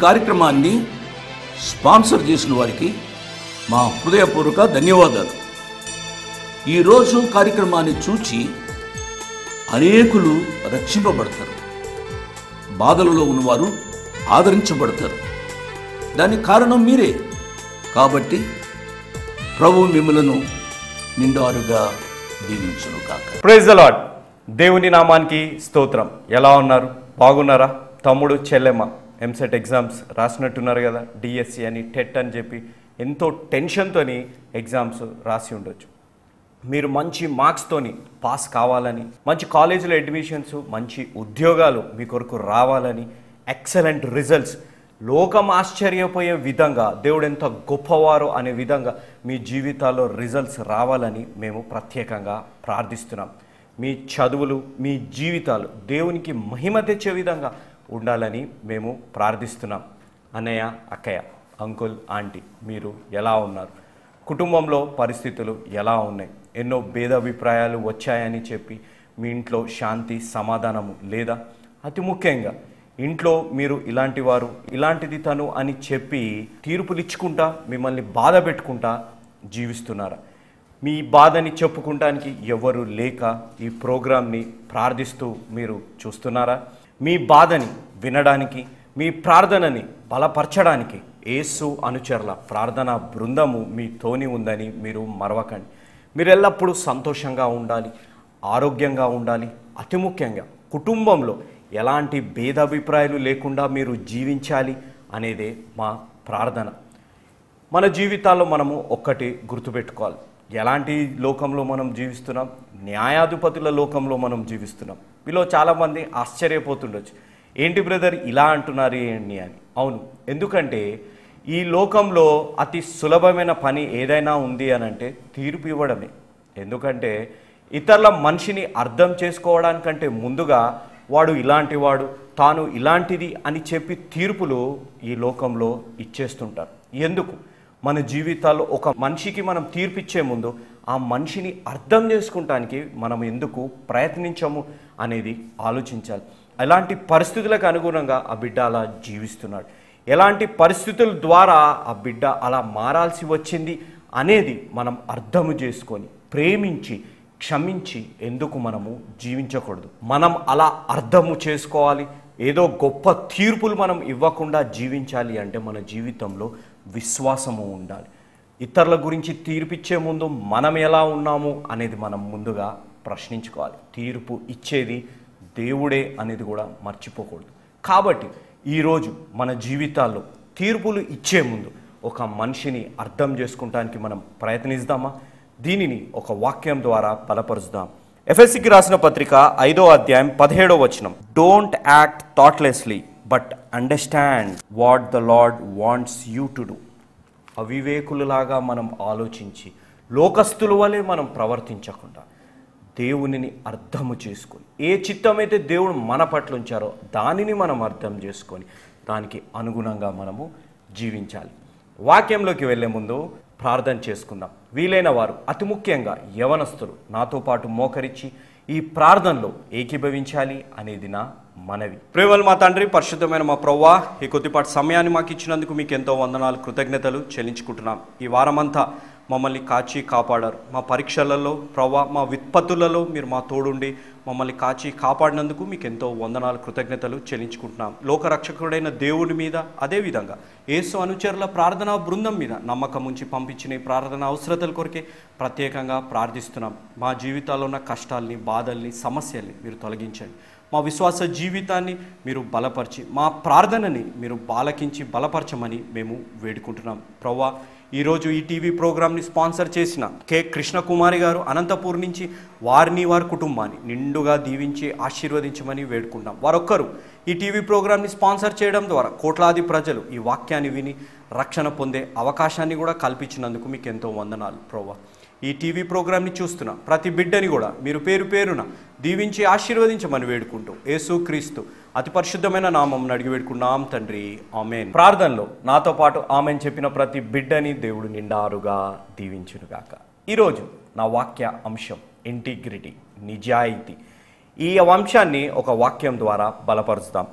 కార్యక్రమాన్ని స్పాన్సర్ చేసిన వారికి మా హృదయపూర్వక ధన్యవాదాలు ఈరోజు కార్యక్రమాన్ని చూచి అనేకులు రక్షింపబడతారు బాధలలో ఉన్నవారు ఆదరించబడతారు దానికి కారణం మీరే కాబట్టి ప్రభు మిమ్మలను నిండారుగా దీవించును కాక ప్రైజ్ ద లాడ్ దేవుని నామానికి స్తోత్రం ఎలా ఉన్నారు బాగున్నారా తమ్ముడు చెల్లెమ్మ ఎంసెట్ ఎగ్జామ్స్ రాసినట్టున్నారు కదా డిఎస్సి అని టెట్ అని చెప్పి ఎంతో టెన్షన్తోని ఎగ్జామ్స్ రాసి ఉండొచ్చు మీరు మంచి మార్క్స్తోని పాస్ కావాలని మంచి కాలేజీలో అడ్మిషన్స్ మంచి ఉద్యోగాలు మీ కొరకు రావాలని ఎక్సలెంట్ రిజల్ట్స్ లోకం ఆశ్చర్యపోయే విధంగా దేవుడు ఎంత గొప్పవారు అనే విధంగా మీ జీవితాల్లో రిజల్ట్స్ రావాలని మేము ప్రత్యేకంగా ప్రార్థిస్తున్నాం మీ చదువులు మీ జీవితాలు దేవునికి మహిమ తెచ్చే విధంగా ఉండాలని మేము ప్రార్థిస్తున్నాం అన్నయ్య అక్కయ్య అంకుల్ ఆంటీ మీరు ఎలా ఉన్నారు కుటుంబంలో పరిస్థితులు ఎలా ఉన్నాయి ఎన్నో భేదాభిప్రాయాలు వచ్చాయని చెప్పి మీ ఇంట్లో శాంతి సమాధానము లేదా అతి ముఖ్యంగా ఇంట్లో మీరు ఇలాంటి వారు ఇలాంటిది తను అని చెప్పి తీర్పులు ఇచ్చుకుంటా మిమ్మల్ని బాధ పెట్టుకుంటా జీవిస్తున్నారా మీ బాధని చెప్పుకుంటానికి ఎవరు లేక ఈ ప్రోగ్రామ్ని ప్రార్థిస్తూ మీరు చూస్తున్నారా మీ బాధని వినడానికి మీ ప్రార్థనని బలపరచడానికి యేసు అనుచరుల ప్రార్థన బృందము మీతోని ఉందని మీరు మరవకండి మీరు ఎల్లప్పుడూ సంతోషంగా ఉండాలి ఆరోగ్యంగా ఉండాలి అతి ముఖ్యంగా కుటుంబంలో ఎలాంటి భేదాభిప్రాయాలు లేకుండా మీరు జీవించాలి అనేదే మా ప్రార్థన మన జీవితాల్లో మనము ఒక్కటి గుర్తుపెట్టుకోవాలి ఎలాంటి లోకంలో మనం జీవిస్తున్నాం న్యాయాధిపతుల లోకంలో మనం జీవిస్తున్నాం మీలో చాలామంది ఆశ్చర్యపోతుండొచ్చు ఏంటి బ్రదర్ ఇలా అంటున్నారు ఏంటి అని అవును ఎందుకంటే ఈ లోకంలో అతి సులభమైన పని ఏదైనా ఉంది అని అంటే తీర్పు ఇవ్వడమే ఎందుకంటే ఇతరుల మనిషిని అర్థం చేసుకోవడానికంటే ముందుగా వాడు ఇలాంటి వాడు తాను ఇలాంటిది అని చెప్పి తీర్పులు ఈ లోకంలో ఇచ్చేస్తుంటారు ఎందుకు మన జీవితాల్లో ఒక మనిషికి మనం తీర్పిచ్చే ముందు ఆ మనిషిని అర్థం చేసుకుంటానికి మనం ఎందుకు ప్రయత్నించము అనేది ఆలోచించాలి ఎలాంటి పరిస్థితులకు అనుగుణంగా ఆ బిడ్డ అలా జీవిస్తున్నాడు ఎలాంటి పరిస్థితుల ద్వారా ఆ బిడ్డ అలా మారాల్సి వచ్చింది అనేది మనం అర్థము చేసుకొని ప్రేమించి క్షమించి ఎందుకు మనము జీవించకూడదు మనం అలా అర్థము చేసుకోవాలి ఏదో గొప్ప తీర్పులు మనం ఇవ్వకుండా జీవించాలి అంటే మన జీవితంలో విశ్వాసము ఉండాలి ఇతరుల గురించి తీర్పిచ్చే ముందు మనం ఎలా ఉన్నాము అనేది మనం ముందుగా ప్రశ్నించుకోవాలి తీర్పు ఇచ్చేది దేవుడే అనేది కూడా మర్చిపోకూడదు కాబట్టి ఈరోజు మన జీవితాల్లో తీర్పులు ఇచ్చే ముందు ఒక మనిషిని అర్థం చేసుకుంటానికి మనం ప్రయత్నిస్తామా దీనిని ఒక వాక్యం ద్వారా బలపరుస్తాం ఎఫ్ఎస్సికి రాసిన పత్రిక ఐదో అధ్యాయం పదిహేడో వచనం don't act thoughtlessly but understand what the Lord wants you to do అవివేకులలాగా మనం ఆలోచించి లోకస్తుల వలె మనం ప్రవర్తించకుండా దేవునిని అర్థము చేసుకొని ఏ చిత్తమైతే దేవుడు మన పట్ల ఉంచారో దానిని మనం అర్థం చేసుకొని దానికి అనుగుణంగా మనము జీవించాలి వాక్యంలోకి వెళ్ళే ముందు ప్రార్థన చేసుకుందాం వీలైన వారు అతి ముఖ్యంగా యవనస్తులు నాతో పాటు మోకరించి ఈ ప్రార్థనలో ఏకీభవించాలి అనేది నా మనవి ప్రేమలు మా తండ్రి పరిశుద్ధమైన మా ప్రవ్వా ఈ కొద్దిపాటి సమయాన్ని మాకు ఇచ్చినందుకు మీకు ఎంతో వందనాలు కృతజ్ఞతలు చెల్లించుకుంటున్నాం ఈ వారమంతా మమ్మల్ని కాచి కాపాడారు మా పరీక్షలలో ప్రవ్వా మా విత్పత్తులలో మీరు మా తోడుండి మమ్మల్ని కాచి కాపాడినందుకు మీకు ఎంతో వందనాలు కృతజ్ఞతలు చెల్లించుకుంటున్నాం లోకరక్షకుడైన దేవుని మీద అదేవిధంగా యేసు అనుచరుల ప్రార్థనా బృందం మీద నమ్మకం ఉంచి పంపించిన ఈ ప్రార్థన అవసరతల కొరకే ప్రత్యేకంగా ప్రార్థిస్తున్నాం మా జీవితాల్లో ఉన్న కష్టాల్ని బాధల్ని సమస్యల్ని మీరు తొలగించండి మా విశ్వాస జీవితాన్ని మీరు బలపరిచి మా ప్రార్థనని మీరు బాలకించి బలపరచమని మేము వేడుకుంటున్నాం ప్రవ్వా ఈరోజు ఈ టీవీ ప్రోగ్రామ్ని స్పాన్సర్ చేసిన కె కృష్ణకుమారి గారు అనంతపూర్ నుంచి వారిని వారి కుటుంబాన్ని నిండుగా దీవించి ఆశీర్వదించమని వేడుకుంటాం వారొక్కరు ఈ టీవీ ప్రోగ్రామ్ని స్పాన్సర్ చేయడం ద్వారా కోట్లాది ప్రజలు ఈ వాక్యాన్ని విని రక్షణ పొందే అవకాశాన్ని కూడా కల్పించినందుకు మీకు ఎంతో వందనాలు ప్రోవా ఈ టీవీ ప్రోగ్రామ్ని చూస్తున్న ప్రతి బిడ్డని కూడా మీరు పేరు పేరున దీవించి ఆశీర్వదించమని వేడుకుంటూ యేసు క్రీస్తు అతి పరిశుద్ధమైన నామం అడిగి వేడుకున్నాం తండ్రి ఆమెన్ ప్రార్థనలో నాతో పాటు ఆమెన్ చెప్పిన ప్రతి బిడ్డని దేవుడు నిండారుగా దీవించునుగాక ఈరోజు నా వాక్య అంశం ఇంటిగ్రిటీ నిజాయితీ ఈ అంశాన్ని ఒక వాక్యం ద్వారా బలపరుస్తాం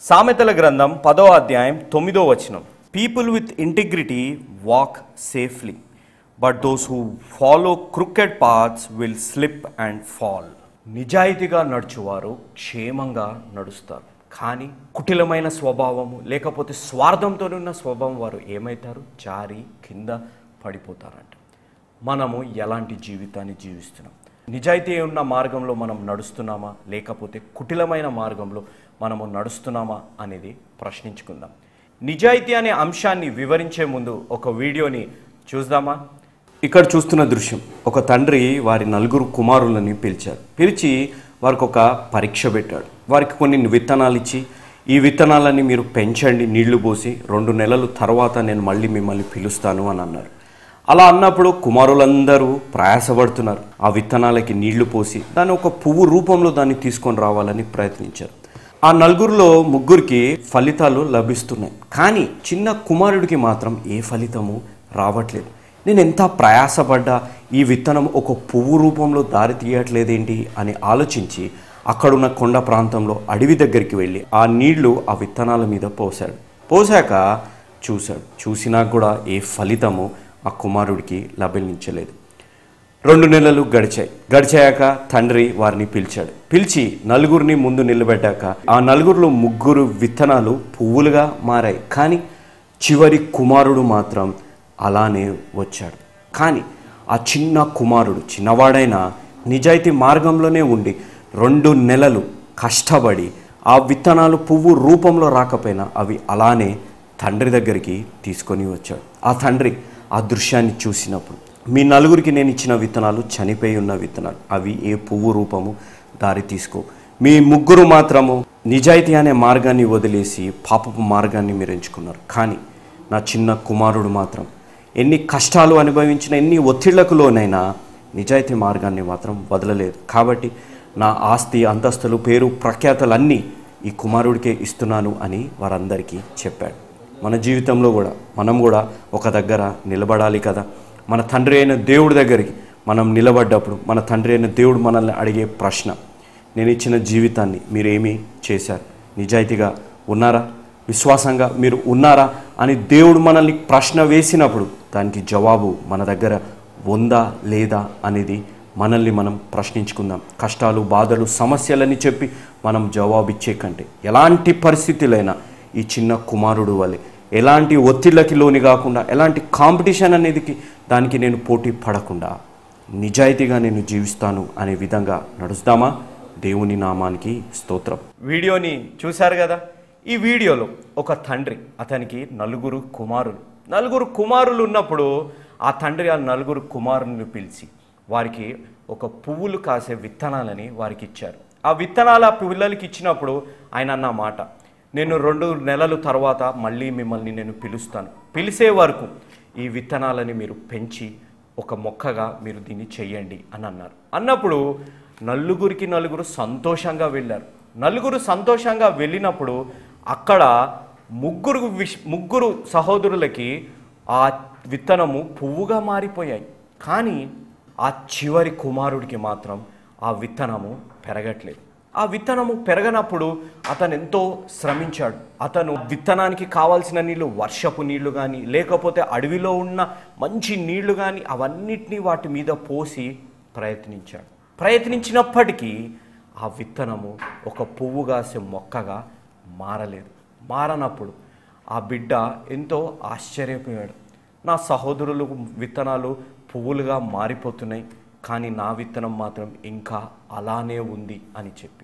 సామెతల గ్రంథం పదో అధ్యాయం తొమ్మిదో వచనం people with integrity walk safely but those who follow crooked paths will slip and fall నిజాయితీగా నడుచువారు క్షేమంగా నడుస్తారు కానీ కుటిలమైన స్వభావము లేకపోతే స్వార్థంతో ఉన్న స్వభావం వారు ఏమవుతారు జారి కింద పడిపోతారంట మనము ఎలాంటి జీవితాన్ని జీవిస్తున్నాం నిజాయితీ ఉన్న మార్గంలో మనం నడుస్తున్నామా లేకపోతే కుటిలమైన మార్గంలో మనము నడుస్తున్నామా అనేది ప్రశ్నించుకుందాం నిజాయితీ అనే అంశాన్ని వివరించే ముందు ఒక వీడియోని చూద్దామా ఇక్కడ చూస్తున్న దృశ్యం ఒక తండ్రి వారి నలుగురు కుమారులని పిలిచారు పిలిచి వారికి ఒక పరీక్ష పెట్టాడు వారికి కొన్ని విత్తనాలు ఇచ్చి ఈ విత్తనాలని మీరు పెంచండి నీళ్లు పోసి రెండు నెలల తర్వాత నేను మళ్ళీ మిమ్మల్ని పిలుస్తాను అని అన్నారు అలా అన్నప్పుడు కుమారులందరూ ప్రయాసపడుతున్నారు ఆ విత్తనాలకి నీళ్లు పోసి దాన్ని ఒక పువ్వు రూపంలో దాన్ని తీసుకొని రావాలని ప్రయత్నించారు ఆ నలుగురిలో ముగ్గురికి ఫలితాలు లభిస్తున్నాయి కానీ చిన్న కుమారుడికి మాత్రం ఏ ఫలితము రావట్లేదు నేను ఎంత ప్రయాసపడ్డా ఈ విత్తనం ఒక పువ్వు రూపంలో దారి తీయట్లేదేంటి అని ఆలోచించి అక్కడున్న కొండ ప్రాంతంలో అడవి దగ్గరికి వెళ్ళి ఆ నీళ్లు ఆ విత్తనాల మీద పోశాడు పోసాక చూశాడు చూసినా కూడా ఏ ఫలితము ఆ కుమారుడికి లభించలేదు రెండు నెలలు గడిచాయి గడిచాక తండ్రి వారిని పిలిచాడు పిలిచి నలుగురిని ముందు నిలబెట్టాక ఆ నలుగురిలో ముగ్గురు విత్తనాలు పువ్వులుగా మారాయి కానీ చివరి కుమారుడు మాత్రం అలానే వచ్చాడు కానీ ఆ చిన్న కుమారుడు చిన్నవాడైనా నిజాయితీ మార్గంలోనే ఉండి రెండు నెలలు కష్టపడి ఆ విత్తనాలు పువ్వు రూపంలో రాకపోయినా అవి అలానే తండ్రి దగ్గరికి తీసుకొని వచ్చాడు ఆ తండ్రి ఆ దృశ్యాన్ని చూసినప్పుడు మీ నలుగురికి నేను ఇచ్చిన విత్తనాలు చనిపోయి ఉన్న విత్తనాలు అవి ఏ పువ్వు రూపము దారి తీసుకో మీ ముగ్గురు మాత్రము నిజాయితీ అనే మార్గాన్ని వదిలేసి పాపపు మార్గాన్ని మీరు ఎంచుకున్నారు కానీ నా చిన్న కుమారుడు మాత్రం ఎన్ని కష్టాలు అనుభవించిన ఎన్ని ఒత్తిళ్లకు లోనైనా నిజాయితీ మార్గాన్ని మాత్రం వదలలేదు కాబట్టి నా ఆస్తి అంతస్తులు పేరు ప్రఖ్యాతలన్నీ ఈ కుమారుడికే ఇస్తున్నాను అని వారందరికీ చెప్పాడు మన జీవితంలో కూడా మనం కూడా ఒక దగ్గర నిలబడాలి కదా మన తండ్రి అయిన దేవుడి దగ్గరికి మనం నిలబడ్డప్పుడు మన తండ్రి అయిన దేవుడు మనల్ని అడిగే ప్రశ్న నేను ఇచ్చిన జీవితాన్ని మీరు ఏమీ చేశారు నిజాయితీగా ఉన్నారా విశ్వాసంగా మీరు ఉన్నారా అని దేవుడు మనల్ని ప్రశ్న వేసినప్పుడు దానికి జవాబు మన దగ్గర ఉందా లేదా అనేది మనల్ని మనం ప్రశ్నించుకుందాం కష్టాలు బాధలు సమస్యలని చెప్పి మనం జవాబిచ్చే కంటే ఎలాంటి పరిస్థితులైనా ఈ చిన్న కుమారుడు వలె ఎలాంటి ఒత్తిళ్ళకి లోని కాకుండా ఎలాంటి కాంపిటీషన్ అనేది దానికి నేను పోటీ పడకుండా నిజాయితీగా నేను జీవిస్తాను అనే విధంగా నడుస్తామా దేవుని నామానికి స్తోత్రం వీడియోని చూశారు కదా ఈ వీడియోలో ఒక తండ్రి అతనికి నలుగురు కుమారులు నలుగురు కుమారులు ఉన్నప్పుడు ఆ తండ్రి ఆ నలుగురు కుమారులను పిలిచి వారికి ఒక పువ్వులు కాసే విత్తనాలని వారికి ఇచ్చారు ఆ విత్తనాలు ఆ పిల్లలకి ఇచ్చినప్పుడు ఆయన అన్న మాట నేను రెండు నెలల తర్వాత మళ్ళీ మిమ్మల్ని నేను పిలుస్తాను పిలిసే వరకు ఈ విత్తనాలని మీరు పెంచి ఒక మొక్కగా మీరు దీన్ని చెయ్యండి అని అన్నారు అన్నప్పుడు నలుగురికి నలుగురు సంతోషంగా వెళ్ళారు నలుగురు సంతోషంగా వెళ్ళినప్పుడు అక్కడ ముగ్గురు విష్ ముగ్గురు సహోదరులకి ఆ విత్తనము పువ్వుగా మారిపోయాయి కానీ ఆ చివరి కుమారుడికి మాత్రం ఆ విత్తనము పెరగట్లేదు ఆ విత్తనము పెరగనప్పుడు అతను ఎంతో శ్రమించాడు అతను విత్తనానికి కావాల్సిన నీళ్లు వర్షపు నీళ్లు కానీ లేకపోతే అడవిలో ఉన్న మంచి నీళ్లు కానీ అవన్నిటినీ వాటి మీద పోసి ప్రయత్నించాడు ప్రయత్నించినప్పటికీ ఆ విత్తనము ఒక పువ్వు కాసే మొక్కగా మారలేదు మారనప్పుడు ఆ బిడ్డ ఎంతో ఆశ్చర్యపోయాడు నా సహోదరులు విత్తనాలు పువ్వులుగా మారిపోతున్నాయి కానీ నా విత్తనం మాత్రం ఇంకా అలానే ఉంది అని చెప్పి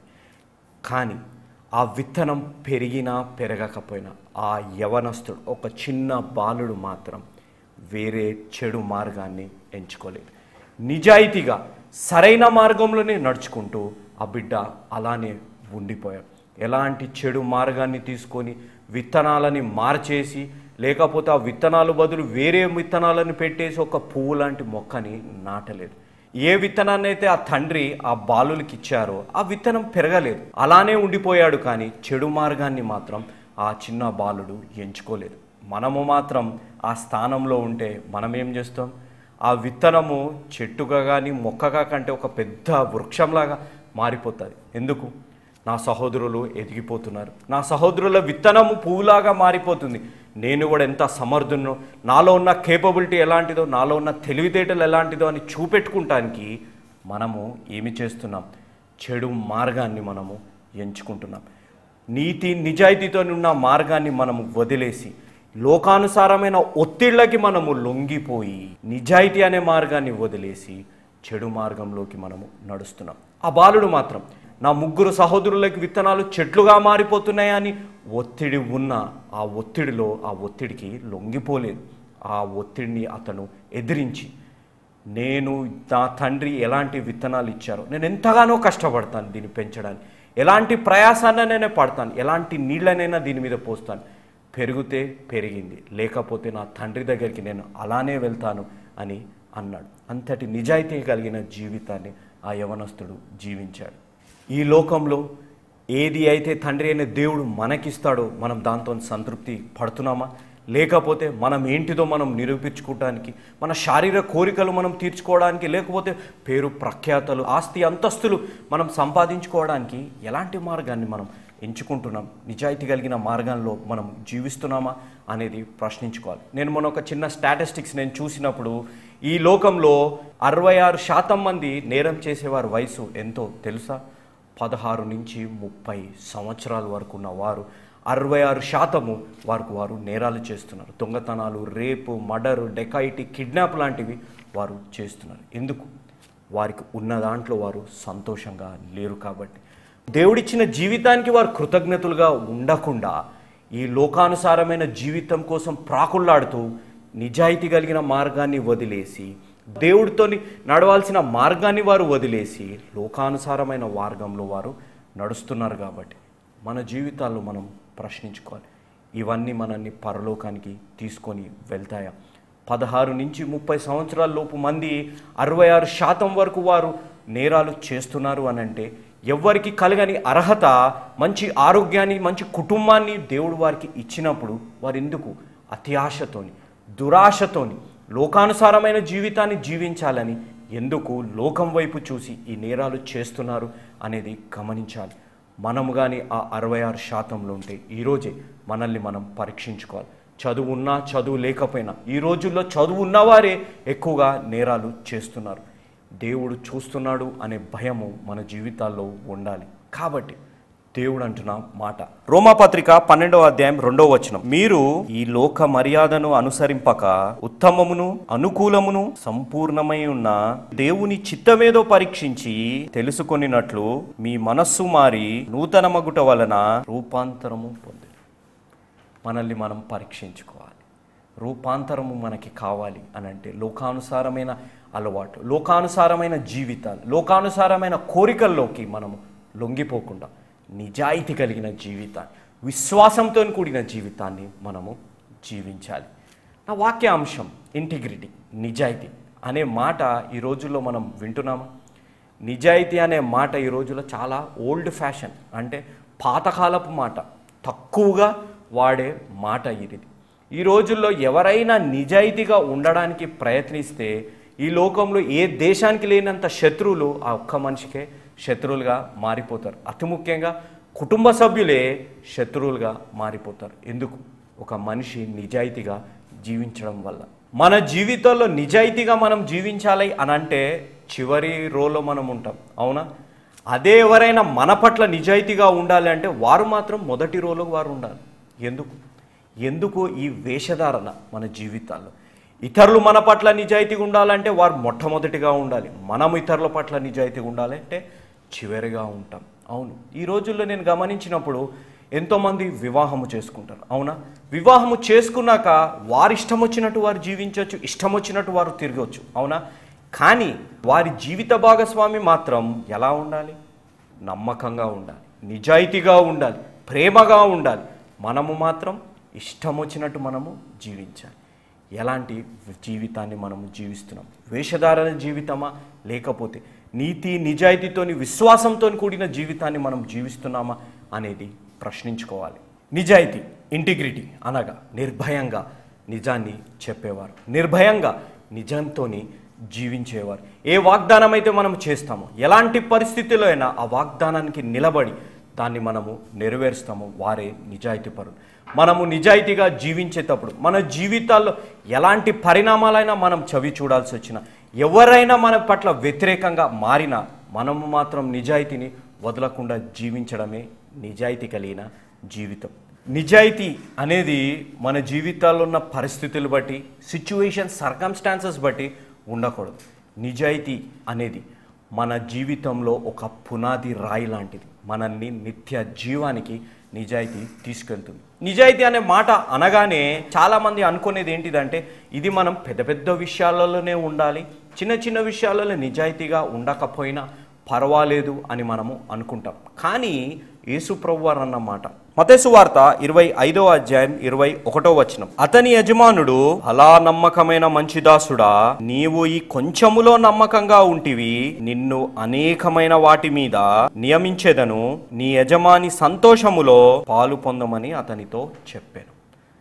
కానీ ఆ విత్తనం పెరిగినా పెరగకపోయినా ఆ యవనస్తుడు ఒక చిన్న బాలుడు మాత్రం వేరే చెడు మార్గాన్ని ఎంచుకోలేదు నిజాయితీగా సరైన మార్గంలోనే నడుచుకుంటూ ఆ బిడ్డ అలానే ఉండిపోయాడు ఎలాంటి చెడు మార్గాన్ని తీసుకొని విత్తనాలని మార్చేసి లేకపోతే ఆ విత్తనాలు బదులు వేరే విత్తనాలను పెట్టేసి ఒక పువ్వు లాంటి మొక్కని నాటలేదు ఏ విత్తనాన్ని అయితే ఆ తండ్రి ఆ బాలులకి ఇచ్చారో ఆ విత్తనం పెరగలేదు అలానే ఉండిపోయాడు కానీ చెడు మార్గాన్ని మాత్రం ఆ చిన్న బాలుడు ఎంచుకోలేదు మనము మాత్రం ఆ స్థానంలో ఉంటే మనం ఏం చేస్తాం ఆ విత్తనము చెట్టుగా కానీ మొక్కగా కంటే ఒక పెద్ద వృక్షంలాగా మారిపోతుంది ఎందుకు నా సహోదరులు ఎదిగిపోతున్నారు నా సహోదరుల విత్తనము పువ్వులాగా మారిపోతుంది నేను కూడా ఎంత సమర్థునో నాలో ఉన్న కేపబిలిటీ ఎలాంటిదో నాలో ఉన్న తెలివితేటలు ఎలాంటిదో అని చూపెట్టుకుంటానికి మనము ఏమి చేస్తున్నాం చెడు మార్గాన్ని మనము ఎంచుకుంటున్నాం నీతి నిజాయితీతో ఉన్న మార్గాన్ని మనము వదిలేసి లోకానుసారమైన ఒత్తిళ్ళకి మనము లొంగిపోయి నిజాయితీ అనే మార్గాన్ని వదిలేసి చెడు మార్గంలోకి మనము నడుస్తున్నాం ఆ బాలుడు మాత్రం నా ముగ్గురు సహోదరులకి విత్తనాలు చెట్లుగా మారిపోతున్నాయని ఒత్తిడి ఉన్న ఆ ఒత్తిడిలో ఆ ఒత్తిడికి లొంగిపోలేదు ఆ ఒత్తిడిని అతను ఎదిరించి నేను నా తండ్రి ఎలాంటి విత్తనాలు ఇచ్చారో నేను ఎంతగానో కష్టపడతాను దీన్ని పెంచడానికి ఎలాంటి ప్రయాసాన్నైనా పడతాను ఎలాంటి నీళ్ళనైనా దీని మీద పోస్తాను పెరిగితే పెరిగింది లేకపోతే నా తండ్రి దగ్గరికి నేను అలానే వెళ్తాను అని అన్నాడు అంతటి నిజాయితీ కలిగిన జీవితాన్ని ఆ యవనస్తుడు జీవించాడు ఈ లోకంలో ఏది అయితే తండ్రి అయిన దేవుడు మనకిస్తాడో మనం దాంతో సంతృప్తి పడుతున్నామా లేకపోతే మనం ఏంటిదో మనం నిరూపించుకోవడానికి మన శారీరక కోరికలు మనం తీర్చుకోవడానికి లేకపోతే పేరు ప్రఖ్యాతలు ఆస్తి అంతస్తులు మనం సంపాదించుకోవడానికి ఎలాంటి మార్గాన్ని మనం ఎంచుకుంటున్నాం నిజాయితీ కలిగిన మార్గంలో మనం జీవిస్తున్నామా అనేది ప్రశ్నించుకోవాలి నేను మొన్న ఒక చిన్న స్టాటిస్టిక్స్ నేను చూసినప్పుడు ఈ లోకంలో అరవై ఆరు శాతం మంది నేరం చేసేవారి వయసు ఎంతో తెలుసా పదహారు నుంచి ముప్పై సంవత్సరాల వరకు ఉన్న వారు అరవై ఆరు శాతము వారికి వారు నేరాలు చేస్తున్నారు దొంగతనాలు రేపు మర్డర్ డెకాయిటీ కిడ్నాప్ లాంటివి వారు చేస్తున్నారు ఎందుకు వారికి ఉన్న దాంట్లో వారు సంతోషంగా లేరు కాబట్టి దేవుడిచ్చిన జీవితానికి వారు కృతజ్ఞతలుగా ఉండకుండా ఈ లోకానుసారమైన జీవితం కోసం ప్రాకుళ్ళాడుతూ నిజాయితీ కలిగిన మార్గాన్ని వదిలేసి దేవుడితోని నడవాల్సిన మార్గాన్ని వారు వదిలేసి లోకానుసారమైన మార్గంలో వారు నడుస్తున్నారు కాబట్టి మన జీవితాల్లో మనం ప్రశ్నించుకోవాలి ఇవన్నీ మనల్ని పరలోకానికి తీసుకొని వెళ్తాయా పదహారు నుంచి ముప్పై సంవత్సరాల లోపు మంది అరవై ఆరు శాతం వరకు వారు నేరాలు చేస్తున్నారు అని అంటే ఎవ్వరికి కలగని అర్హత మంచి ఆరోగ్యాన్ని మంచి కుటుంబాన్ని దేవుడు వారికి ఇచ్చినప్పుడు వారు ఎందుకు అత్యాశతోని దురాశతోని లోకానుసారమైన జీవితాన్ని జీవించాలని ఎందుకు లోకం వైపు చూసి ఈ నేరాలు చేస్తున్నారు అనేది గమనించాలి మనము కానీ ఆ అరవై ఆరు శాతంలో ఉంటే ఈరోజే మనల్ని మనం పరీక్షించుకోవాలి చదువు ఉన్నా చదువు లేకపోయినా ఈ రోజుల్లో చదువు ఉన్నవారే ఎక్కువగా నేరాలు చేస్తున్నారు దేవుడు చూస్తున్నాడు అనే భయము మన జీవితాల్లో ఉండాలి కాబట్టి దేవుడు అంటున్న మాట రోమాపత్రిక పన్నెండవ అధ్యాయం రెండవ వచనం మీరు ఈ లోక మర్యాదను అనుసరింపక ఉత్తమమును అనుకూలమును సంపూర్ణమై ఉన్న దేవుని చిత్తమేదో పరీక్షించి తెలుసుకొనినట్లు మీ మనస్సు మారి నూతన మగుట వలన రూపాంతరము పొంది మనల్ని మనం పరీక్షించుకోవాలి రూపాంతరము మనకి కావాలి అని అంటే లోకానుసారమైన అలవాటు లోకానుసారమైన జీవితాలు లోకానుసారమైన కోరికల్లోకి మనము లొంగిపోకుండా నిజాయితీ కలిగిన జీవితాన్ని విశ్వాసంతో కూడిన జీవితాన్ని మనము జీవించాలి నా వాక్యాంశం ఇంటిగ్రిటీ నిజాయితీ అనే మాట ఈ రోజుల్లో మనం వింటున్నామా నిజాయితీ అనే మాట ఈ రోజుల్లో చాలా ఓల్డ్ ఫ్యాషన్ అంటే పాతకాలపు మాట తక్కువగా వాడే మాట ఇది ఈ రోజుల్లో ఎవరైనా నిజాయితీగా ఉండడానికి ప్రయత్నిస్తే ఈ లోకంలో ఏ దేశానికి లేనంత శత్రువులు ఆ ఒక్క మనిషికే శత్రువులుగా మారిపోతారు అతి ముఖ్యంగా కుటుంబ సభ్యులే శత్రువులుగా మారిపోతారు ఎందుకు ఒక మనిషి నిజాయితీగా జీవించడం వల్ల మన జీవితంలో నిజాయితీగా మనం జీవించాలి అని అంటే చివరి రోలో మనం ఉంటాం అవునా అదే ఎవరైనా మన పట్ల నిజాయితీగా ఉండాలి అంటే వారు మాత్రం మొదటి రోలో వారు ఉండాలి ఎందుకు ఎందుకు ఈ వేషధారణ మన జీవితాల్లో ఇతరులు మన పట్ల నిజాయితీగా ఉండాలంటే వారు మొట్టమొదటిగా ఉండాలి మనం ఇతరుల పట్ల నిజాయితీగా ఉండాలంటే చివరిగా ఉంటాం అవును ఈ రోజుల్లో నేను గమనించినప్పుడు ఎంతోమంది వివాహము చేసుకుంటారు అవునా వివాహము చేసుకున్నాక వారి ఇష్టం వచ్చినట్టు వారు జీవించవచ్చు ఇష్టం వచ్చినట్టు వారు తిరగవచ్చు అవునా కానీ వారి జీవిత భాగస్వామి మాత్రం ఎలా ఉండాలి నమ్మకంగా ఉండాలి నిజాయితీగా ఉండాలి ప్రేమగా ఉండాలి మనము మాత్రం ఇష్టం వచ్చినట్టు మనము జీవించాలి ఎలాంటి జీవితాన్ని మనము జీవిస్తున్నాం వేషధారణ జీవితమా లేకపోతే నీతి నిజాయితీతోని విశ్వాసంతో కూడిన జీవితాన్ని మనం జీవిస్తున్నామా అనేది ప్రశ్నించుకోవాలి నిజాయితీ ఇంటిగ్రిటీ అనగా నిర్భయంగా నిజాన్ని చెప్పేవారు నిర్భయంగా నిజంతోని జీవించేవారు ఏ వాగ్దానం అయితే మనం చేస్తామో ఎలాంటి పరిస్థితిలో అయినా ఆ వాగ్దానానికి నిలబడి దాన్ని మనము నెరవేరుస్తామో వారే నిజాయితీ పరులు మనము నిజాయితీగా జీవించేటప్పుడు మన జీవితాల్లో ఎలాంటి పరిణామాలైనా మనం చవి చూడాల్సి వచ్చినా ఎవరైనా మన పట్ల వ్యతిరేకంగా మారినా మనము మాత్రం నిజాయితీని వదలకుండా జీవించడమే నిజాయితీ కలిగిన జీవితం నిజాయితీ అనేది మన జీవితాల్లో ఉన్న పరిస్థితులు బట్టి సిచ్యువేషన్ సర్కమ్స్టాన్సెస్ బట్టి ఉండకూడదు నిజాయితీ అనేది మన జీవితంలో ఒక పునాది రాయి లాంటిది మనల్ని నిత్య జీవానికి నిజాయితీ తీసుకెళ్తుంది నిజాయితీ అనే మాట అనగానే చాలామంది అనుకునేది ఏంటిదంటే ఇది మనం పెద్ద పెద్ద విషయాలలోనే ఉండాలి చిన్న చిన్న విషయాలలో నిజాయితీగా ఉండకపోయినా పర్వాలేదు అని మనము అనుకుంటాం కానీ యేసు ప్రభువారు అన్న మాట మతేసు వార్త ఇరవై ఐదవ అధ్యాయం ఇరవై ఒకటో వచనం అతని యజమానుడు అలా నమ్మకమైన మంచి దాసుడా నీవు ఈ కొంచెములో నమ్మకంగా ఉంటివి నిన్ను అనేకమైన వాటి మీద నియమించేదను నీ యజమాని సంతోషములో పాలు పొందమని అతనితో చెప్పాను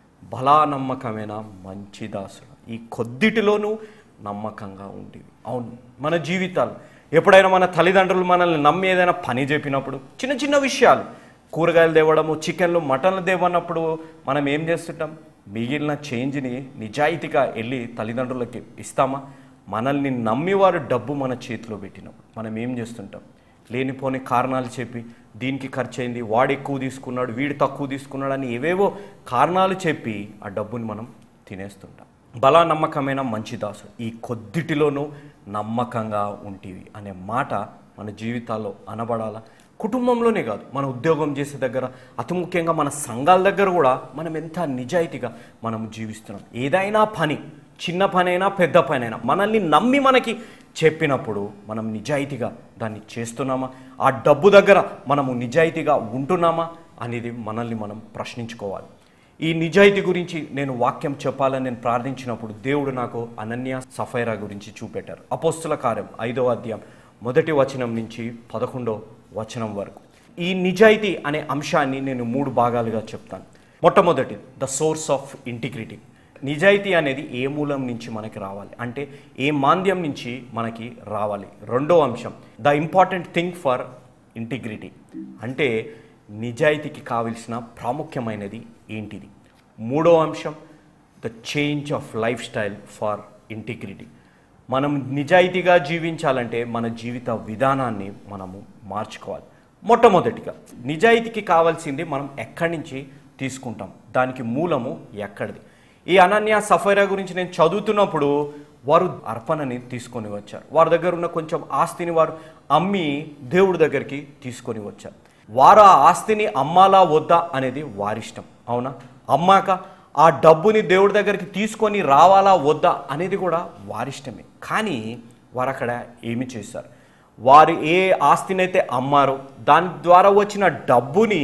బలా నమ్మకమైన మంచి దాసుడు ఈ కొద్దిటిలోనూ నమ్మకంగా ఉండేవి అవును మన జీవితాలు ఎప్పుడైనా మన తల్లిదండ్రులు మనల్ని నమ్మి ఏదైనా పని చెప్పినప్పుడు చిన్న చిన్న విషయాలు కూరగాయలు తేవడము చికెన్లు మటన్లు తేవన్నప్పుడు మనం ఏం చేస్తుంటాం మిగిలిన చేంజ్ని నిజాయితీగా వెళ్ళి తల్లిదండ్రులకి ఇస్తామా మనల్ని నమ్మి వారు డబ్బు మన చేతిలో పెట్టినప్పుడు మనం ఏం చేస్తుంటాం లేనిపోని కారణాలు చెప్పి దీనికి ఖర్చు అయింది వాడు ఎక్కువ తీసుకున్నాడు వీడు తక్కువ తీసుకున్నాడు అని ఏవేవో కారణాలు చెప్పి ఆ డబ్బుని మనం తినేస్తుంటాం బలా నమ్మకమైన మంచి దాసుడు ఈ కొద్దిటిలోనూ నమ్మకంగా ఉంటివి అనే మాట మన జీవితాల్లో అనబడాలా కుటుంబంలోనే కాదు మన ఉద్యోగం చేసే దగ్గర అతి ముఖ్యంగా మన సంఘాల దగ్గర కూడా మనం ఎంత నిజాయితీగా మనం జీవిస్తున్నాం ఏదైనా పని చిన్న పనైనా పెద్ద పనైనా మనల్ని నమ్మి మనకి చెప్పినప్పుడు మనం నిజాయితీగా దాన్ని చేస్తున్నామా ఆ డబ్బు దగ్గర మనము నిజాయితీగా ఉంటున్నామా అనేది మనల్ని మనం ప్రశ్నించుకోవాలి ఈ నిజాయితీ గురించి నేను వాక్యం చెప్పాలని నేను ప్రార్థించినప్పుడు దేవుడు నాకు అనన్య సఫైరా గురించి చూపెట్టారు అపోస్తుల కార్యం ఐదవ అధ్యాయం మొదటి వచనం నుంచి పదకొండో వచనం వరకు ఈ నిజాయితీ అనే అంశాన్ని నేను మూడు భాగాలుగా చెప్తాను మొట్టమొదటి ద సోర్స్ ఆఫ్ ఇంటిగ్రిటీ నిజాయితీ అనేది ఏ మూలం నుంచి మనకి రావాలి అంటే ఏ మాంద్యం నుంచి మనకి రావాలి రెండో అంశం the important thing for integrity అంటే నిజాయితీకి కావలసిన ప్రాముఖ్యమైనది ఏంటిది మూడో అంశం the change of lifestyle for integrity మనం నిజాయితీగా జీవించాలంటే మన జీవిత విధానాన్ని మనము మార్చుకోవాలి మొట్టమొదటిగా నిజాయితీకి కావాల్సింది మనం ఎక్కడి నుంచి తీసుకుంటాం దానికి మూలము ఎక్కడిది ఈ అనన్య సఫైరా గురించి నేను చదువుతున్నప్పుడు వారు అర్పణని తీసుకొని వచ్చారు వారి దగ్గర ఉన్న కొంచెం ఆస్తిని వారు అమ్మి దేవుడి దగ్గరికి తీసుకొని వచ్చారు వారు ఆ ఆస్తిని అమ్మాలా వద్దా అనేది వారిష్టం అవునా అమ్మాక ఆ డబ్బుని దేవుడి దగ్గరికి తీసుకొని రావాలా వద్దా అనేది కూడా వారిష్టమే కానీ వారు అక్కడ ఏమి చేశారు వారు ఏ ఆస్తినైతే అమ్మారో దాని ద్వారా వచ్చిన డబ్బుని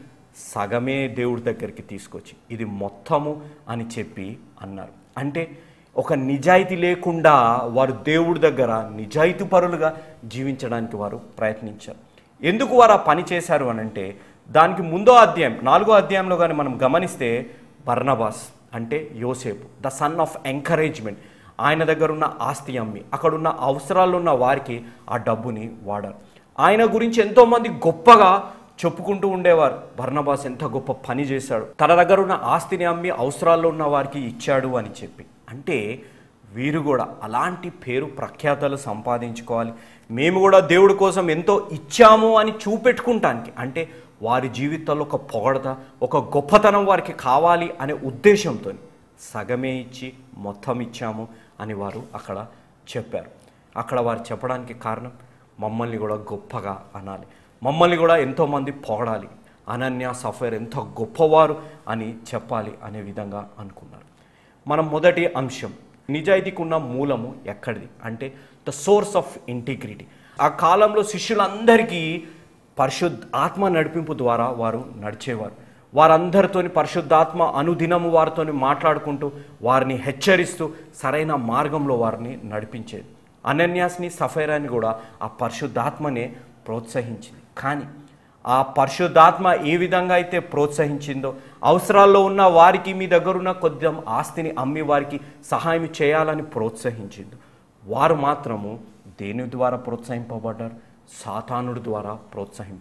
సగమే దేవుడి దగ్గరికి తీసుకొచ్చి ఇది మొత్తము అని చెప్పి అన్నారు అంటే ఒక నిజాయితీ లేకుండా వారు దేవుడి దగ్గర నిజాయితీ పరులుగా జీవించడానికి వారు ప్రయత్నించారు ఎందుకు వారు ఆ పని చేశారు అని అంటే దానికి ముందో అధ్యాయం నాలుగో అధ్యాయంలో కానీ మనం గమనిస్తే బర్నబాస్ అంటే యోసేపు ద సన్ ఆఫ్ ఎంకరేజ్మెంట్ ఆయన దగ్గర ఉన్న ఆస్తి అమ్మి అక్కడున్న అవసరాలు ఉన్న వారికి ఆ డబ్బుని వాడారు ఆయన గురించి ఎంతోమంది గొప్పగా చెప్పుకుంటూ ఉండేవారు బర్నబాస్ ఎంత గొప్ప పని చేశాడు తన దగ్గర ఉన్న ఆస్తిని అమ్మి అవసరాల్లో ఉన్న వారికి ఇచ్చాడు అని చెప్పి అంటే వీరు కూడా అలాంటి పేరు ప్రఖ్యాతలు సంపాదించుకోవాలి మేము కూడా దేవుడి కోసం ఎంతో ఇచ్చాము అని చూపెట్టుకుంటానికి అంటే వారి జీవితంలో ఒక పొగడత ఒక గొప్పతనం వారికి కావాలి అనే ఉద్దేశంతో సగమే ఇచ్చి మొత్తం ఇచ్చాము అని వారు అక్కడ చెప్పారు అక్కడ వారు చెప్పడానికి కారణం మమ్మల్ని కూడా గొప్పగా అనాలి మమ్మల్ని కూడా ఎంతోమంది పొగడాలి అనన్య సఫైర్ ఎంత గొప్పవారు అని చెప్పాలి అనే విధంగా అనుకున్నారు మనం మొదటి అంశం నిజాయితీకి ఉన్న మూలము ఎక్కడిది అంటే ద సోర్స్ ఆఫ్ ఇంటిగ్రిటీ ఆ కాలంలో శిష్యులందరికీ పరిశుద్ధ ఆత్మ నడిపింపు ద్వారా వారు నడిచేవారు వారందరితోని పరిశుద్ధాత్మ అనుదినము వారితోని మాట్లాడుకుంటూ వారిని హెచ్చరిస్తూ సరైన మార్గంలో వారిని నడిపించేది అనన్యాస్ని సఫైరాని కూడా ఆ పరిశుద్ధాత్మనే ప్రోత్సహించింది కానీ ఆ పరిశుద్ధాత్మ ఏ విధంగా అయితే ప్రోత్సహించిందో అవసరాల్లో ఉన్న వారికి మీ దగ్గర ఉన్న కొద్దిగా ఆస్తిని అమ్మి వారికి సహాయం చేయాలని ప్రోత్సహించింది వారు మాత్రము దేని ద్వారా ప్రోత్సహింపబడ్డారు సాతానుడి ద్వారా ప్రోత్సహింపబడ్డారు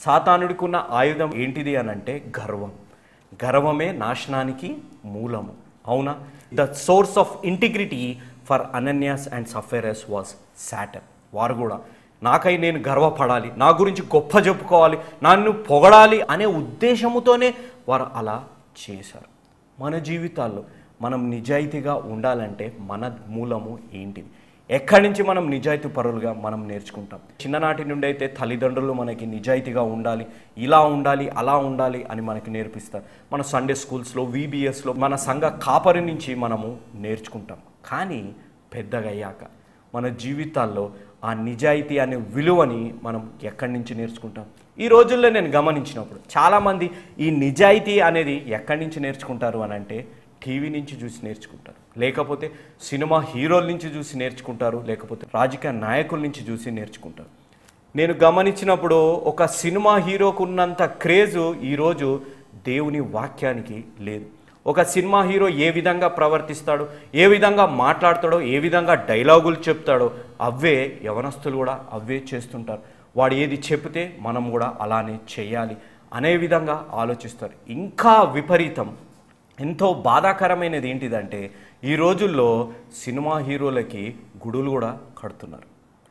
సాతానుడికి ఉన్న ఆయుధం ఏంటిది అని అంటే గర్వం గర్వమే నాశనానికి మూలము అవునా the source of integrity for Ananias and Sapphira was shatter వారు కూడా నాకై నేను గర్వపడాలి నా గురించి గొప్ప చెప్పుకోవాలి నన్ను పొగడాలి అనే ఉద్దేశముతోనే వారు అలా చేశారు మన జీవితాల్లో మనం నిజాయితీగా ఉండాలంటే మన మూలము ఏంటిది ఎక్కడి నుంచి మనం నిజాయితీ పరులుగా మనం నేర్చుకుంటాం చిన్ననాటి నుండి అయితే తల్లిదండ్రులు మనకి నిజాయితీగా ఉండాలి ఇలా ఉండాలి అలా ఉండాలి అని మనకి నేర్పిస్తారు మన సండే స్కూల్స్లో వీబీఎస్లో మన సంఘ కాపరి నుంచి మనము నేర్చుకుంటాం కానీ పెద్దగా అయ్యాక మన జీవితాల్లో ఆ నిజాయితీ అనే విలువని మనం ఎక్కడి నుంచి నేర్చుకుంటాం ఈ రోజుల్లో నేను గమనించినప్పుడు చాలామంది ఈ నిజాయితీ అనేది ఎక్కడి నుంచి నేర్చుకుంటారు అని అంటే టీవీ నుంచి చూసి నేర్చుకుంటారు లేకపోతే సినిమా హీరోల నుంచి చూసి నేర్చుకుంటారు లేకపోతే రాజకీయ నాయకుల నుంచి చూసి నేర్చుకుంటారు నేను గమనించినప్పుడు ఒక సినిమా హీరోకు ఉన్నంత క్రేజు ఈరోజు దేవుని వాక్యానికి లేదు ఒక సినిమా హీరో ఏ విధంగా ప్రవర్తిస్తాడో ఏ విధంగా మాట్లాడతాడో ఏ విధంగా డైలాగులు చెప్తాడో అవే యవనస్తులు కూడా అవే చేస్తుంటారు వాడు ఏది చెప్తే మనం కూడా అలానే చేయాలి అనే విధంగా ఆలోచిస్తారు ఇంకా విపరీతం ఎంతో బాధాకరమైనది ఏంటిదంటే ఈ రోజుల్లో సినిమా హీరోలకి గుడులు కూడా కడుతున్నారు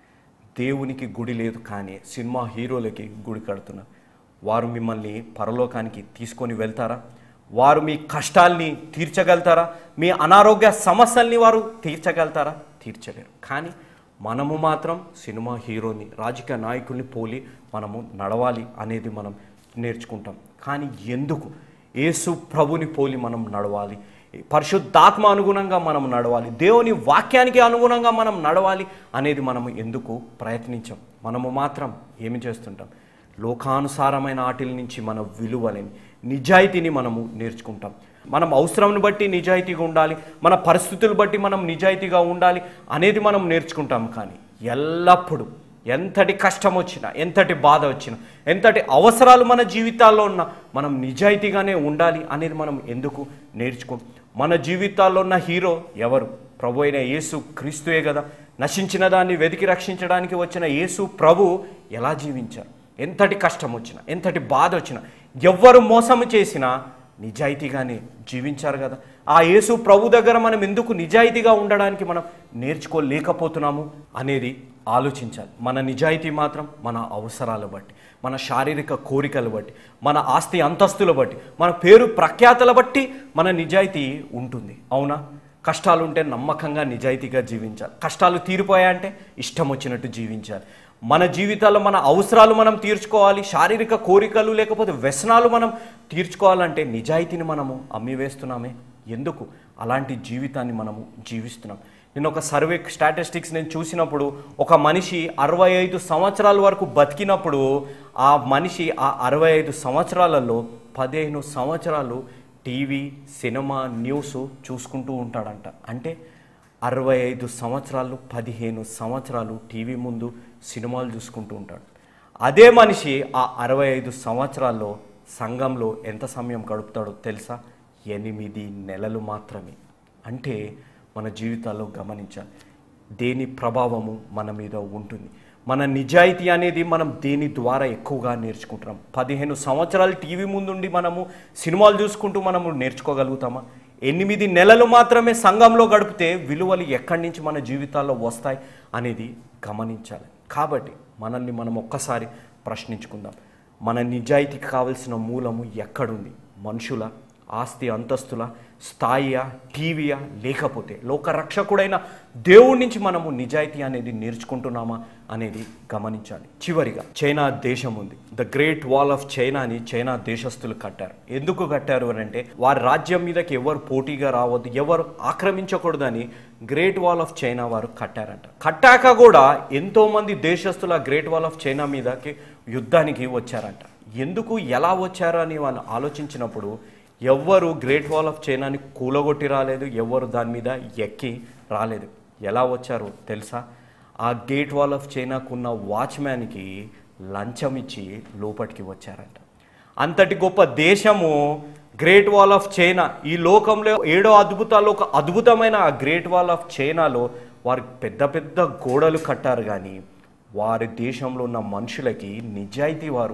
దేవునికి గుడి లేదు కానీ సినిమా హీరోలకి గుడి కడుతున్నారు వారు మిమ్మల్ని పరలోకానికి తీసుకొని వెళ్తారా వారు మీ కష్టాల్ని తీర్చగలుగుతారా మీ అనారోగ్య సమస్యల్ని వారు తీర్చగలుగుతారా తీర్చలేరు కానీ మనము మాత్రం సినిమా హీరోని రాజకీయ నాయకుల్ని పోలి మనము నడవాలి అనేది మనం నేర్చుకుంటాం కానీ ఎందుకు యేసు ప్రభుని పోలి మనం నడవాలి పరిశుద్ధాత్మ అనుగుణంగా మనం నడవాలి దేవుని వాక్యానికి అనుగుణంగా మనం నడవాలి అనేది మనము ఎందుకు ప్రయత్నించాం మనము మాత్రం ఏమి చేస్తుంటాం లోకానుసారమైన ఆటల నుంచి మన విలువలని నిజాయితీని మనము నేర్చుకుంటాం మనం అవసరంని బట్టి నిజాయితీగా ఉండాలి మన పరిస్థితులు బట్టి మనం నిజాయితీగా ఉండాలి అనేది మనం నేర్చుకుంటాం కానీ ఎల్లప్పుడూ ఎంతటి కష్టం వచ్చినా ఎంతటి బాధ వచ్చినా ఎంతటి అవసరాలు మన జీవితాల్లో ఉన్నా మనం నిజాయితీగానే ఉండాలి అనేది మనం ఎందుకు నేర్చుకో మన జీవితాల్లో ఉన్న హీరో ఎవరు ప్రభు అయిన యేసు క్రీస్తుయే కదా నశించిన దాన్ని వెతికి రక్షించడానికి వచ్చిన యేసు ప్రభు ఎలా జీవించారు ఎంతటి కష్టం వచ్చినా ఎంతటి బాధ వచ్చినా ఎవ్వరు మోసము చేసినా నిజాయితీగానే జీవించారు కదా ఆ యేసు ప్రభు దగ్గర మనం ఎందుకు నిజాయితీగా ఉండడానికి మనం నేర్చుకోలేకపోతున్నాము అనేది ఆలోచించాలి మన నిజాయితీ మాత్రం మన అవసరాలు బట్టి మన శారీరక కోరికలు బట్టి మన ఆస్తి అంతస్తుల బట్టి మన పేరు ప్రఖ్యాతల బట్టి మన నిజాయితీ ఉంటుంది అవునా కష్టాలు ఉంటే నమ్మకంగా నిజాయితీగా జీవించాలి కష్టాలు తీరిపోయాయంటే ఇష్టం వచ్చినట్టు జీవించాలి మన జీవితాల్లో మన అవసరాలు మనం తీర్చుకోవాలి శారీరక కోరికలు లేకపోతే వ్యసనాలు మనం తీర్చుకోవాలంటే నిజాయితీని మనము అమ్మివేస్తున్నామే ఎందుకు అలాంటి జీవితాన్ని మనము జీవిస్తున్నాం నేను ఒక సర్వే స్టాటిస్టిక్స్ నేను చూసినప్పుడు ఒక మనిషి అరవై ఐదు సంవత్సరాల వరకు బతికినప్పుడు ఆ మనిషి ఆ అరవై ఐదు సంవత్సరాలలో పదిహేను సంవత్సరాలు టీవీ సినిమా న్యూస్ చూసుకుంటూ ఉంటాడంట అంటే అరవై ఐదు సంవత్సరాలు పదిహేను సంవత్సరాలు టీవీ ముందు సినిమాలు చూసుకుంటూ ఉంటాడు అదే మనిషి ఆ అరవై ఐదు సంవత్సరాల్లో సంఘంలో ఎంత సమయం గడుపుతాడో తెలుసా ఎనిమిది నెలలు మాత్రమే అంటే మన జీవితాల్లో గమనించాలి దేని ప్రభావము మన మీద ఉంటుంది మన నిజాయితీ అనేది మనం దేని ద్వారా ఎక్కువగా నేర్చుకుంటున్నాం పదిహేను సంవత్సరాలు టీవీ ముందుండి మనము సినిమాలు చూసుకుంటూ మనము నేర్చుకోగలుగుతామా ఎనిమిది నెలలు మాత్రమే సంఘంలో గడిపితే విలువలు ఎక్కడి నుంచి మన జీవితాల్లో వస్తాయి అనేది గమనించాలి కాబట్టి మనల్ని మనం ఒక్కసారి ప్రశ్నించుకుందాం మన నిజాయితీకి కావలసిన మూలము ఎక్కడుంది మనుషుల ఆస్తి అంతస్తుల స్థాయియా టీవీయా లేకపోతే లోకరక్షకుడైన దేవుడి నుంచి మనము నిజాయితీ అనేది నేర్చుకుంటున్నామా అనేది గమనించాలి చివరిగా చైనా దేశం ఉంది ద గ్రేట్ వాల్ ఆఫ్ చైనాని చైనా దేశస్తులు కట్టారు ఎందుకు కట్టారు అని అంటే వారి రాజ్యం మీదకి ఎవరు పోటీగా రావద్దు ఎవరు ఆక్రమించకూడదని గ్రేట్ వాల్ ఆఫ్ చైనా వారు కట్టారంట కట్టాక కూడా ఎంతోమంది దేశస్తులు ఆ గ్రేట్ వాల్ ఆఫ్ చైనా మీదకి యుద్ధానికి వచ్చారంట ఎందుకు ఎలా వచ్చారు అని వాళ్ళు ఆలోచించినప్పుడు ఎవ్వరు గ్రేట్ వాల్ ఆఫ్ చైనాని కూలగొట్టి రాలేదు ఎవ్వరు దాని మీద ఎక్కి రాలేదు ఎలా వచ్చారో తెలుసా ఆ గేట్ వాల్ ఆఫ్ చైనాకున్న వాచ్మ్యాన్కి లంచం ఇచ్చి లోపలికి వచ్చారంట అంతటి గొప్ప దేశము గ్రేట్ వాల్ ఆఫ్ చైనా ఈ లోకంలో ఏడో అద్భుతాల్లో ఒక అద్భుతమైన ఆ గ్రేట్ వాల్ ఆఫ్ చైనాలో వారు పెద్ద పెద్ద గోడలు కట్టారు కానీ వారి దేశంలో ఉన్న మనుషులకి నిజాయితీ వారు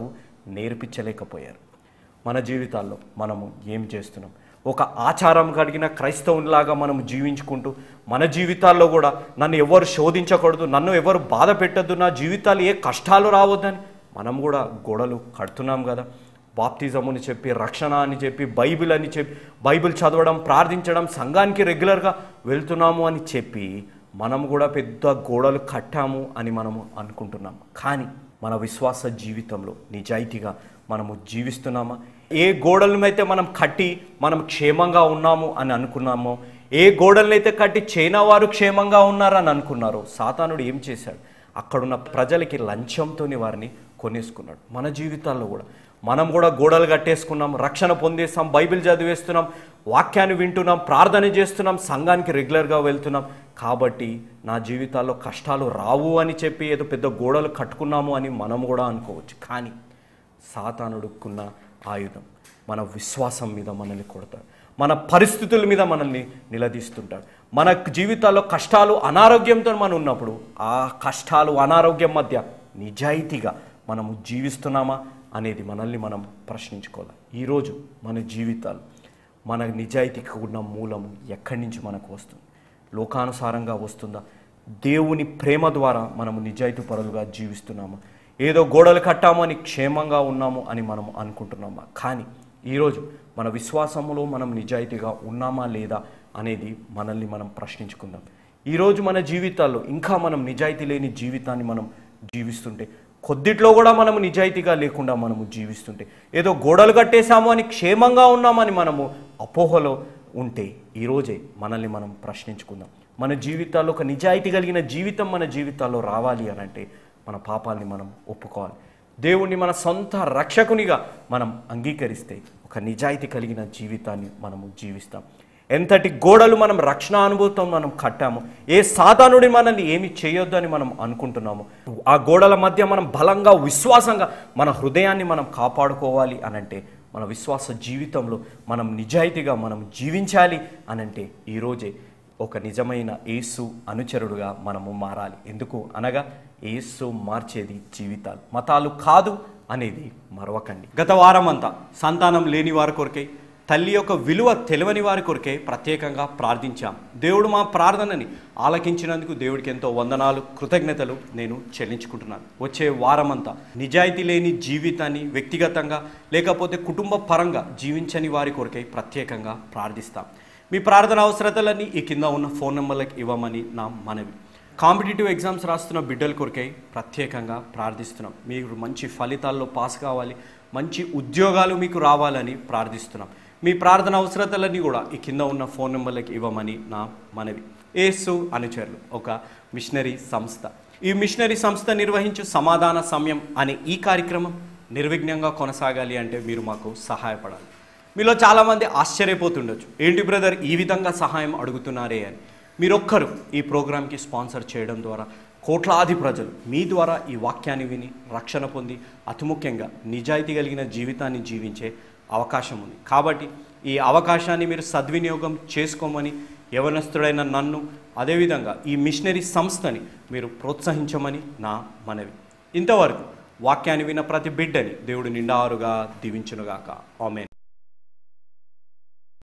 నేర్పించలేకపోయారు మన జీవితాల్లో మనము ఏం చేస్తున్నాం ఒక ఆచారం కలిగిన క్రైస్తవునిలాగా మనం జీవించుకుంటూ మన జీవితాల్లో కూడా నన్ను ఎవరు శోధించకూడదు నన్ను ఎవరు బాధ పెట్టద్దు నా జీవితాలు ఏ కష్టాలు రావద్దని మనం కూడా గోడలు కడుతున్నాం కదా బాప్తిజం అని చెప్పి రక్షణ అని చెప్పి బైబిల్ అని చెప్పి బైబిల్ చదవడం ప్రార్థించడం సంఘానికి రెగ్యులర్గా వెళ్తున్నాము అని చెప్పి మనం కూడా పెద్ద గోడలు కట్టాము అని మనము అనుకుంటున్నాం కానీ మన విశ్వాస జీవితంలో నిజాయితీగా మనము జీవిస్తున్నామా ఏ గోడలనైతే మనం కట్టి మనం క్షేమంగా ఉన్నాము అని అనుకున్నామో ఏ గోడలనైతే కట్టి చైనా వారు క్షేమంగా ఉన్నారని అనుకున్నారో సాతానుడు ఏం చేశాడు అక్కడున్న ప్రజలకి లంచంతోని వారిని కొనేసుకున్నాడు మన జీవితాల్లో కూడా మనం కూడా గోడలు కట్టేసుకున్నాం రక్షణ పొందేస్తాం బైబిల్ చదివేస్తున్నాం వాక్యాన్ని వింటున్నాం ప్రార్థన చేస్తున్నాం సంఘానికి రెగ్యులర్గా వెళ్తున్నాం కాబట్టి నా జీవితాల్లో కష్టాలు రావు అని చెప్పి ఏదో పెద్ద గోడలు కట్టుకున్నాము అని మనం కూడా అనుకోవచ్చు కానీ సాతానుడుకున్న ఆయుధం మన విశ్వాసం మీద మనల్ని కొడతాడు మన పరిస్థితుల మీద మనల్ని నిలదీస్తుంటాడు మన జీవితాల్లో కష్టాలు అనారోగ్యంతో మనం ఉన్నప్పుడు ఆ కష్టాలు అనారోగ్యం మధ్య నిజాయితీగా మనము జీవిస్తున్నామా అనేది మనల్ని మనం ప్రశ్నించుకోవాలి ఈరోజు మన జీవితాలు మన నిజాయితీకి ఉన్న మూలము ఎక్కడి నుంచి మనకు వస్తుంది లోకానుసారంగా వస్తుందా దేవుని ప్రేమ ద్వారా మనము నిజాయితీ పరులుగా జీవిస్తున్నామా ఏదో గోడలు కట్టామని క్షేమంగా ఉన్నాము అని మనం అనుకుంటున్నామా కానీ ఈరోజు మన విశ్వాసములో మనం నిజాయితీగా ఉన్నామా లేదా అనేది మనల్ని మనం ప్రశ్నించుకుందాం ఈరోజు మన జీవితాల్లో ఇంకా మనం నిజాయితీ లేని జీవితాన్ని మనం జీవిస్తుంటే కొద్దిట్లో కూడా మనము నిజాయితీగా లేకుండా మనము జీవిస్తుంటే ఏదో గోడలు కట్టేశాము అని క్షేమంగా ఉన్నామని మనము అపోహలో ఉంటే ఈరోజే మనల్ని మనం ప్రశ్నించుకుందాం మన జీవితాల్లో ఒక నిజాయితీ కలిగిన జీవితం మన జీవితాల్లో రావాలి అని అంటే మన పాపాల్ని మనం ఒప్పుకోవాలి దేవుణ్ణి మన సొంత రక్షకునిగా మనం అంగీకరిస్తే ఒక నిజాయితీ కలిగిన జీవితాన్ని మనము జీవిస్తాం ఎంతటి గోడలు మనం రక్షణ అనుభూతం మనం కట్టాము ఏ సాధానుడి మనల్ని ఏమి చేయొద్దు అని మనం అనుకుంటున్నాము ఆ గోడల మధ్య మనం బలంగా విశ్వాసంగా మన హృదయాన్ని మనం కాపాడుకోవాలి అనంటే మన విశ్వాస జీవితంలో మనం నిజాయితీగా మనం జీవించాలి అనంటే ఈరోజే ఒక నిజమైన యేసు అనుచరుడుగా మనము మారాలి ఎందుకు అనగా యేసు మార్చేది జీవితాలు మతాలు కాదు అనేది మరవకండి గత వారం అంతా సంతానం లేని వారి కొరకై తల్లి యొక్క విలువ తెలియని వారి కొరకే ప్రత్యేకంగా ప్రార్థించాం దేవుడు మా ప్రార్థనని ఆలకించినందుకు దేవుడికి ఎంతో వందనాలు కృతజ్ఞతలు నేను చెల్లించుకుంటున్నాను వచ్చే వారమంతా నిజాయితీ లేని జీవితాన్ని వ్యక్తిగతంగా లేకపోతే కుటుంబ పరంగా జీవించని వారి కొరకై ప్రత్యేకంగా ప్రార్థిస్తాం మీ ప్రార్థన అవసరతలన్నీ ఈ కింద ఉన్న ఫోన్ నెంబర్లకు ఇవ్వమని నా మనవి కాంపిటేటివ్ ఎగ్జామ్స్ రాస్తున్న బిడ్డల కొరకై ప్రత్యేకంగా ప్రార్థిస్తున్నాం మీరు మంచి ఫలితాల్లో పాస్ కావాలి మంచి ఉద్యోగాలు మీకు రావాలని ప్రార్థిస్తున్నాం మీ ప్రార్థన అవసరతలన్నీ కూడా ఈ కింద ఉన్న ఫోన్ నెంబర్లకు ఇవ్వమని నా మనవి ఏసు అనుచరులు ఒక మిషనరీ సంస్థ ఈ మిషనరీ సంస్థ నిర్వహించు సమాధాన సమయం అనే ఈ కార్యక్రమం నిర్విఘ్నంగా కొనసాగాలి అంటే మీరు మాకు సహాయపడాలి మీలో చాలామంది ఆశ్చర్యపోతుండొచ్చు ఏంటి బ్రదర్ ఈ విధంగా సహాయం అడుగుతున్నారే అని మీరొక్కరు ఈ ప్రోగ్రాంకి స్పాన్సర్ చేయడం ద్వారా కోట్లాది ప్రజలు మీ ద్వారా ఈ వాక్యాన్ని విని రక్షణ పొంది అతి ముఖ్యంగా నిజాయితీ కలిగిన జీవితాన్ని జీవించే అవకాశం ఉంది కాబట్టి ఈ అవకాశాన్ని మీరు సద్వినియోగం చేసుకోమని యవనస్తుడైన నన్ను అదేవిధంగా ఈ మిషనరీ సంస్థని మీరు ప్రోత్సహించమని నా మనవి ఇంతవరకు వాక్యాన్ని విన్న ప్రతి బిడ్డని దేవుడు నిండారుగా దీవించునుగాక ఆమెన్